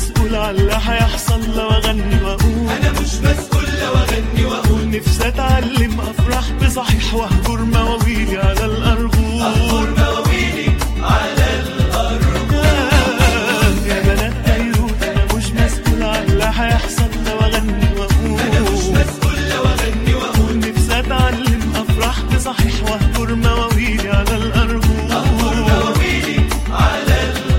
مسؤول على اللي هيحصل لو اغني واقول انا مش مسؤول لو اغني واقول نفسي اتعلم افرح بصحيح واهجر مواويلي على الارجول اهجر مواويلي على الارجل يا بنات بيروت انا مش مسؤول على اللي هيحصل لو اغني واقول انا مش مسؤول لو اغني واقول نفسي اتعلم افرح بصحيح واهجر مواويلي على الارجول اهجر مواويلي على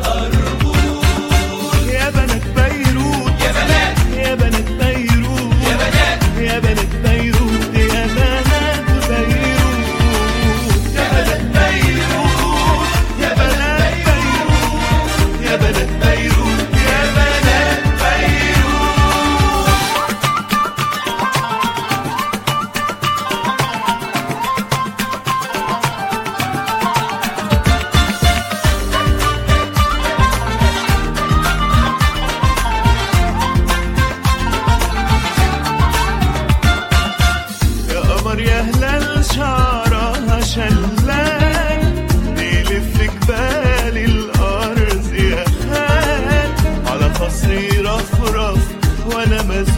الارجل يا بنات بيروت يا بنات يا بنات بيروت يا بنات يا بنات بيروت يا بنات بيروت يا بنات بيروت يا بنات بيروت يا بنات بيروت يا بنات بيروت يا قمر يا هلال شعرها شلال بيلف جبال الأرض يا خال على خصري رفرف وأنا مسؤول